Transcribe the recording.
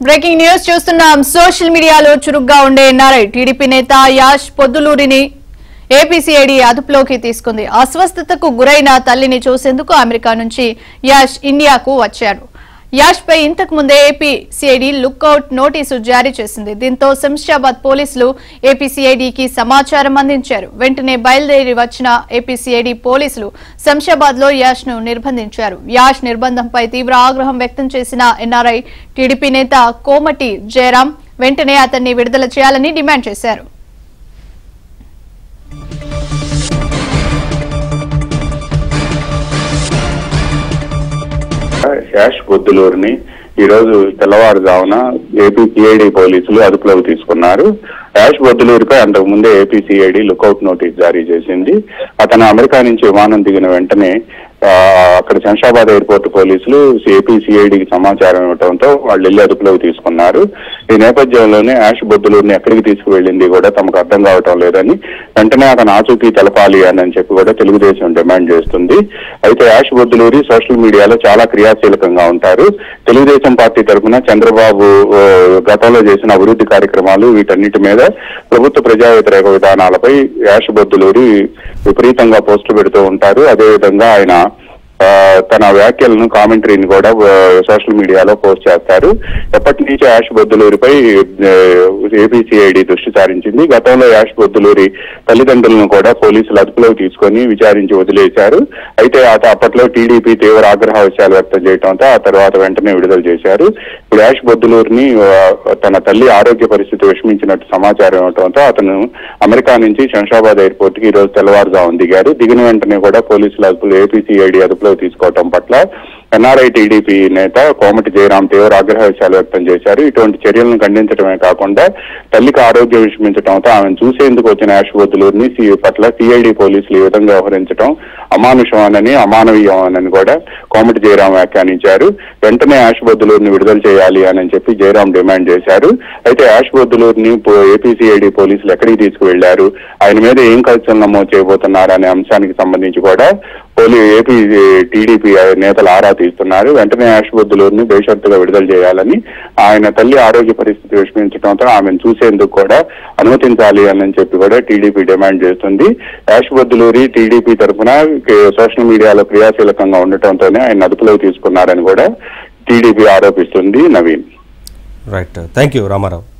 breaking news చూస్తున్నాం social మీడియాలో చురుగ్గా ఉండే ఎన్ఆర్ఐ టీడీపీ నేత యాష్ పొద్దులూరిని ఏపీసీఐడి అదుపులోకి తీసుకుంది అస్వస్థతకు గురైన తల్లిని చూసేందుకు అమెరికా నుంచి యాష్ ఇండియాకు వచ్చాడు యాష్ పై ఇంతకు ముందే ఏపీసీఐడి లుక్అవుట్ నోటీసు జారీ చేసింది దీంతో శంషాబాద్ పోలీసులు ఏపీసీఐడికి సమాచారం అందించారు వెంటనే బయలుదేరి వచ్చిన ఏపీసీఐడి పోలీసులు శంషాబాద్ లో యాష్ ను నిర్బంధించారు యాష్ నిర్బంధంపై తీవ్ర ఆగ్రహం వ్యక్తం చేసిన ఎన్ఆర్ఐ టీడీపీ నేత కోమటి జయరాం వెంటనే అతన్ని విడుదల చేయాలని డిమాండ్ చేశారు యాష్ బొద్దులూరుని ఈ రోజు తెల్లవారుజామున ఏపీ సిఐడి పోలీసులు అదుపులోకి తీసుకున్నారు యాష్ బొద్దులూరుపై అంతకు ముందే ఏపీ సిఐడి లుకౌట్ నోటీస్ జారీ చేసింది అతను అమెరికా నుంచి విమానం దిగిన వెంటనే ఆ, అక్కడ శంషాబాద్ ఎయిర్పోర్ట్ పోలీసులు ఏపీ సిఐడికి సమాచారం ఇవ్వడంతో వాళ్ళు వెళ్ళి అదుపులోకి తీసుకున్నారు ఈ నేపథ్యంలోనే యాష్ బొద్దులూరుని ఎక్కడికి తీసుకువెళ్ళింది కూడా తమకు అర్థం కావటం లేదని వెంటనే అతను ఆచూకీ తెలపాలి అని చెప్పి కూడా తెలుగుదేశం డిమాండ్ చేస్తుంది అయితే యాష్ బొద్దులూరి సోషల్ మీడియాలో చాలా క్రియాశీలకంగా ఉంటారు తెలుగుదేశం పార్టీ తరఫున చంద్రబాబు ఆ, గతంలో చేసిన అభివృద్ధి కార్యక్రమాలు వీటన్నిటి మీద ప్రభుత్వ ప్రజా వ్యతిరేక విధానాలపై యాష్ బొద్దులూరి విపరీతంగా పోస్టులు పెడుతూ ఉంటారు అదేవిధంగా ఆయన ఆ, తన వ్యాఖ్యలను కామెంటరీని కూడా ఆ, సోషల్ మీడియాలో పోస్ట్ చేస్తారు ఎప్పటి నుంచి యాష్ బొద్దులూరిపై ఏపీసీఐడి దృష్టి సారించింది గతంలో యాష్ బొద్దులూరి తల్లిదండ్రులను కూడా పోలీసులు అదుపులోకి తీసుకొని విచారించి వదిలేశారు అయితే అత అప్పట్లో టీడీపీ తీవ్ర ఆగ్రహ విషయాలు వ్యక్తం చేయడంతో ఆ తర్వాత వెంటనే విడుదల చేశారు ఇప్పుడు యాష్ బొద్దులూరిని ఆ, తన తల్లి ఆరోగ్య పరిస్థితి విషమించినట్టు సమాచారం ఇవ్వడంతో అతను అమెరికా నుంచి శంషాబాద్ ఎయిర్పోర్ట్ కి ఈ రోజు తెల్లవారుజామున దిగారు దిగిన వెంటనే కూడా పోలీసులు అదుపులో ఏపీసీఐడి అదుపులో తీసుకోవడం పట్ల ఎన్ఆర్ఐ టీడీపీ నేత కోమటి జయరాం తీవ్ర ఆగ్రహ విషయాలు వ్యక్తం చేశారు ఇటువంటి చర్యలను ఖండించడమే కాకుండా తల్లికి ఆరోగ్యం విషమించడంతో ఆమెను చూసేందుకు వచ్చిన యాష్ బొద్దులూరిని సి పట్ల సిఐడి పోలీసులు ఈ విధంగా వ్యవహరించడం అమానుషమనని అమానవీయమనని కూడా కోమటి జయరాం వ్యాఖ్యానించారు వెంటనే యాష్ బొద్దులూరిని విడుదల చేయాలి అని చెప్పి జయరాం డిమాండ్ చేశారు అయితే యాష్ బొద్దులూరిని ఏపీసీఐడి పోలీసులు ఎక్కడికి తీసుకువెళ్లారు ఆయన మీద ఏం ఖర్చులు నమోదు చేయబోతున్నారు అనే అంశానికి సంబంధించి కూడా పోలీ ఏపీ టీడీపీ నేతలు ఆరా తీస్తున్నారు వెంటనే యాష్ బొద్దులూరిని బేషరతుగా విడుదల చేయాలని ఆయన తల్లి ఆరోగ్య పరిస్థితి విషమించడంతో ఆమెను చూసేందుకు కూడా అనుమతించాలి అని చెప్పి కూడా టీడీపీ డిమాండ్ చేస్తుంది యాష్ బొద్దులూరి టీడీపీ తరఫున సోషల్ మీడియాలో క్రియాశీలకంగా ఉండటంతోనే ఆయన అదుపులోకి తీసుకున్నారని కూడా టీడీపీ ఆరోపిస్తుంది Naveen right thank you Ramarao